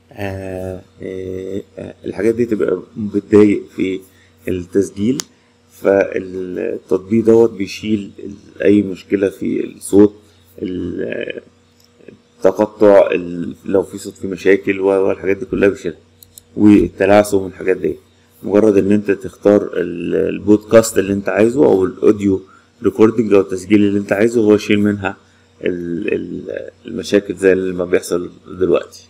آه آه آه الحاجات دي تبقى بتضايق في التسجيل فالتطبيق دوت بيشيل ال- اي مشكله في الصوت ال- التقطع ال- لو في صوت فيه مشاكل و- والحاجات دي كلها بيشيلها والتلعثم والحاجات دي مجرد ان انت تختار ال- البودكاست اللي انت عايزه او الاوديو ريكوردنج او التسجيل اللي انت عايزه هو يشيل منها ال- ال- المشاكل زي اللي ما بيحصل دلوقتي